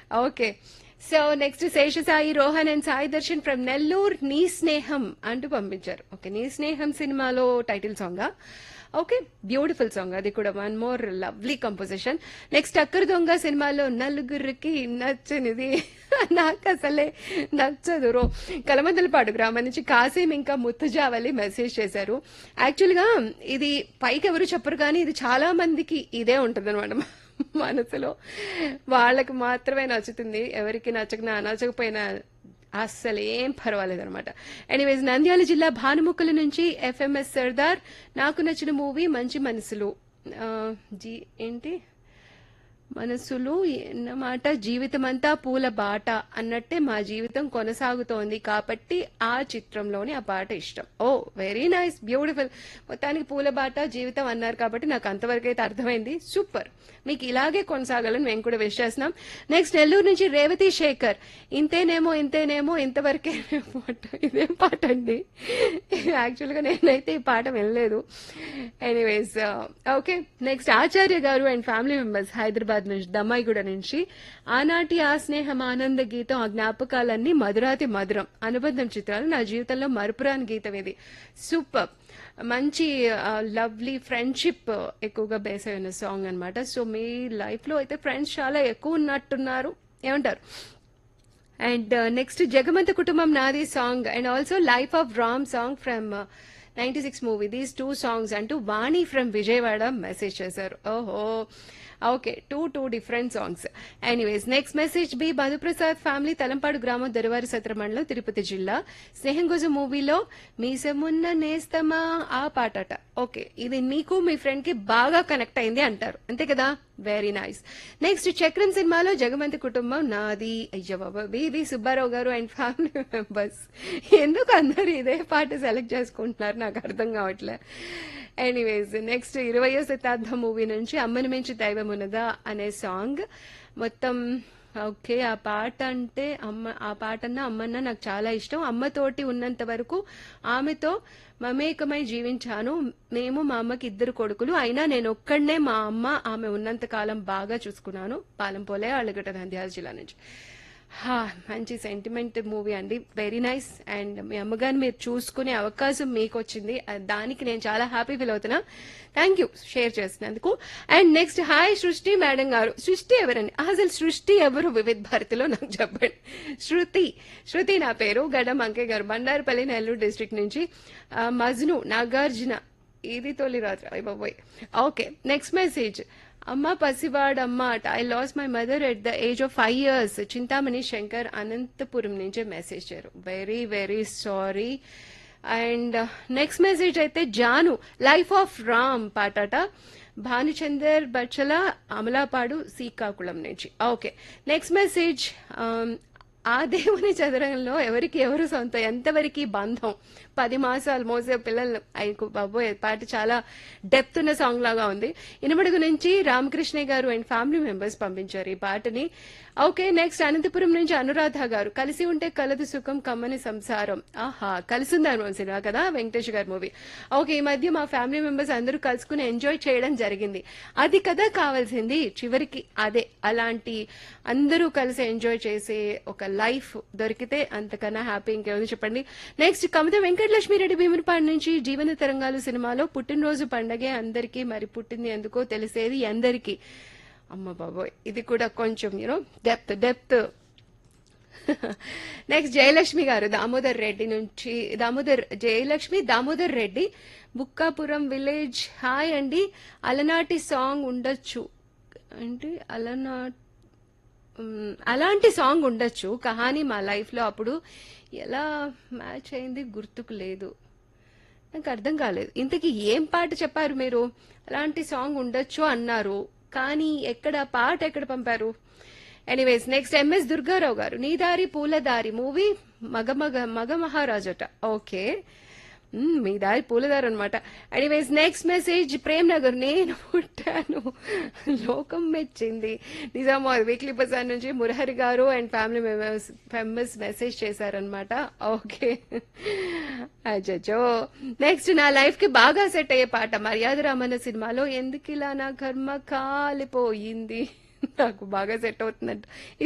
okay so next Seshasai Rohan and Sai Darshan from Nellore Nee Sneham అంటూ పంపించారు okay Nee Sneham సినిమాలో title song okay beautiful song అది కూడా one more lovely composition next అక్కర్ దొంగ సినిమాలో నలుగురికి నచ్చనిది నాకు అసలే నచ్చదు రో కలమందలపాడు గ్రామం నుంచి కాసేం ఇంకా ముత్తుజావలి మెసేజ్ చేశారు యాక్చువల్గా ఇది పైకి ఎవరు చెప్పరు కానీ ఇది చాలా మందికి ఇదే ఉంటుంది మనసులో వాళ్ళకి మాత్రమే నచ్చుతుంది ఎవరికి నచ్చకనా నచ్చకపోయినా అస్సలు ఏం పర్వాలేదు అనమాట ఎనీవేస్ నంద్యాల జిల్లా భానుముక్కల నుంచి ఎఫ్ఎంఎస్ సర్దార్ నాకు నచ్చిన మూవీ మంచి మనసులు ఆ, జీ ఏంటి మనసులు అన్నమాట జీవితం అంతా పూల బాట అన్నట్టే మా జీవితం కొనసాగుతోంది కాబట్టి ఆ చిత్రంలోని ఆ పాట ఇష్టం ఓ వెరీ నైస్ బ్యూటిఫుల్ మొత్తానికి పూల బాట జీవితం అన్నారు కాబట్టి నాకు అంతవరకు అయితే అర్థమైంది సూపర్ మీకు ఇలాగే కొనసాగాలని మేము కూడా విష్ చేస్తున్నాం నెక్స్ట్ నెల్లూరు నుంచి రేవతి శేఖర్ ఇంతేనేమో ఇంతేనేమో ఇంతవరకే పాట ఇదేం పాట అండి యాక్చువల్గా నేనైతే ఈ పాట వినలేదు ఎనీవేస్ ఓకే నెక్స్ట్ ఆచార్య గారు అండ్ ఫ్యామిలీ మెంబర్స్ హైదరాబాద్ నుంచి దమ్మాయిగూడ నుంచి ఆనాటి ఆ స్నేహం ఆనంద గీతం ఆ జ్ఞాపకాలన్నీ మధురాతి మధురం అనుబంధం చిత్రాలు నా జీవితంలో మరుపురాని గీతం ఇది సూపర్ మంచి లవ్లీ ఫ్రెండ్షిప్ ఎక్కువగా బేస్ అయిన సాంగ్ అన్నమాట సో మీ లైఫ్ లో అయితే ఫ్రెండ్స్ చాలా ఎక్కువ ఉన్నట్టున్నారు ఏమంటారు అండ్ నెక్స్ట్ జగమంత కుటుంబం నాది song and also life of Ram song from ninety six movie these two songs అంటూ వాణి ఫ్రమ్ విజయవాడ మెసేజ్ చేశారు ఓహో okay two two different songs anyways next message B Madhuprasad family Thalampadu గ్రామం దొరవారి సత్ర మండలం తిరుపతి జిల్లా స్నేహంగోజు మూవీలో మీసమున్న నేస్తమా ఆ పాటట ఓకే ఇది మీకు మీ ఫ్రెండ్ కి బాగా కనెక్ట్ అయింది అంటారు అంతే కదా వెరీ నైస్ నెక్స్ట్ చక్రం సినిమాలో జగమంతి కుటుంబం నాది అయ్య బాబా బివి సుబ్బారావు గారు అండ్ ఫ్యామిలీ మెంబర్స్ ఎందుకు అందరు ఇదే పాట సెలెక్ట్ చేసుకుంటున్నారు నాకు అర్థం కావట్లే ఎనీవేస్ నెక్స్ట్ ఇరవయో శతాబ్దం మూవీ నుంచి అమ్మని మించి దైవం ఉన్నదా అనే సాంగ్ మొత్తం ఓకే ఆ పాట అంటే అమ్మ ఆ పాటన్న అమ్మన్న నాకు చాలా ఇష్టం అమ్మతోటి ఉన్నంత వరకు ఆమెతో మమేకమై జీవించాను మేము మా అమ్మకి ఇద్దరు కొడుకులు అయినా నేను ఒక్కడనే మా అమ్మ ఆమె ఉన్నంత కాలం బాగా చూసుకున్నాను పాలంపోలే అళ్ళగడ్డ నంద్యాల జిల్లా నుంచి హా, మంచి సెంటిమెంట్ మూవీ అండి వెరీ నైస్ అండ్ మీ అమ్మగారిని మీరు చూసుకునే అవకాశం మీకు వచ్చింది ఆ, దానికి నేను చాలా హ్యాపీ ఫీల్ అవుతున్నా థ్యాంక్ యూ షేర్ చేసినందుకు and next hi Srishti madam గారు సృష్టి ఎవరండి అసలు సృష్టి ఎవరు వివిధ భారతిలో నాకు చెప్పండి శృతి శృతి నా పేరు గడ్డం అంకే గారు బండారుపల్లి నెల్లూరు డిస్ట్రిక్ట్ నుంచి ఆ, మజ్ను నాగార్జున ఇది తొలి రాత్రి అయ్య బాబోయ్ ఓకే నెక్స్ట్ మెసేజ్ అమ్మ పసివాడమ్మ at I lost my mother at the age of five years Chintamani Shankar Anantapuram నుంచే మెసేజ్ చేశారు very very sorry and next message అయితే జాను లైఫ్ ఆఫ్ రామ్ పాటట భానుచందర్ బచ్చల అమలాపాడు శ్రీకాకుళం నుంచి ఓకే నెక్స్ట్ మెసేజ్ ఆ దేవుని చదరంలో ఎవరికి ఎవరు సొంత ఎంతవరకు బంధం పది మాసాలు మోసే పిల్లలు అయ్యకు బాబోయ్ పాట చాలా డెప్త్ ఉన్న సాంగ్ లాగా ఉంది ఇనుమడుగు నుంచి రామకృష్ణ గారు అండ్ ఫ్యామిలీ మెంబర్స్ పంపించారు ఈ పాటని ఓకే నెక్స్ట్ అనంతపురం నుంచి అనురాధ గారు కలిసి ఉంటే కలదు సుఖం కమ్మని సంసారం ఆహా కలిసి ఉందారు సినిమా కదా వెంకటేష్ గారి మూవీ ఓకే ఈ మధ్య మా ఫ్యామిలీ మెంబర్స్ అందరూ కలుసుకుని ఎంజాయ్ చేయడం జరిగింది అది కదా కావాల్సింది చివరికి అదే అలాంటి అందరూ కలిసి ఎంజాయ్ చేసే ఒక లైఫ్ దొరికితే అంతకన్నా హ్యాపీ ఇంకేముంది చెప్పండి నెక్స్ట్ కవిత వెంకటలక్ష్మిరెడ్డి భీమునిపాడు నుంచి జీవన తరంగాలు సినిమాలో పుట్టినరోజు పండగే అందరికీ మరి పుట్టింది ఎందుకో తెలిసేది అందరికీ అమ్మ బాబోయ్ ఇది కూడా కొంచెం you know depth depth next Jayalakshmi గారు దామోదర్ రెడ్డి నుంచి దామోదర్ జయలక్ష్మి దామోదర్ రెడ్డి బుక్కాపురం విలేజ్ హాయ్ అండి అలనాటి సాంగ్ ఉండొచ్చు అంటే అలనా మ్, అలాంటి సాంగ్ ఉండొచ్చు కహాని మా లైఫ్ లో అప్పుడు ఎలా మ్యాచ్ అయింది గుర్తుకు లేదు నాకు అర్థం కాలేదు ఇంతకీ ఏం పాట చెప్పారు మీరు అలాంటి సాంగ్ ఉండొచ్చు అన్నారు కానీ ఎక్కడ పాట ఎక్కడ పంపారు ఎనీవేస్ నెక్స్ట్ ఎంఎస్ దుర్గారావు గారు నీ దారి పూల దారి మూవీ మగ మగ మగ మహారాజట ఓకే మ్మ్, మీ దారి పూలదారు అనమాట anyways next message Prem Nagar నేను పుట్టాను లోకం మెచ్చింది నిజామాబాద్ వీక్లీ బజార్ నుంచి మురహరి గారు and family members members message చేశారనమాట ఓకే అచ్చో నెక్స్ట్ నా లైఫ్ కి బాగా సెట్ అయ్యే పాట మర్యాద రామన్న సినిమాలో ఎందుకు ఇలా నా కర్మ కాలిపోయింది నాకు బాగా సెట్ అవుతుందంట ఈ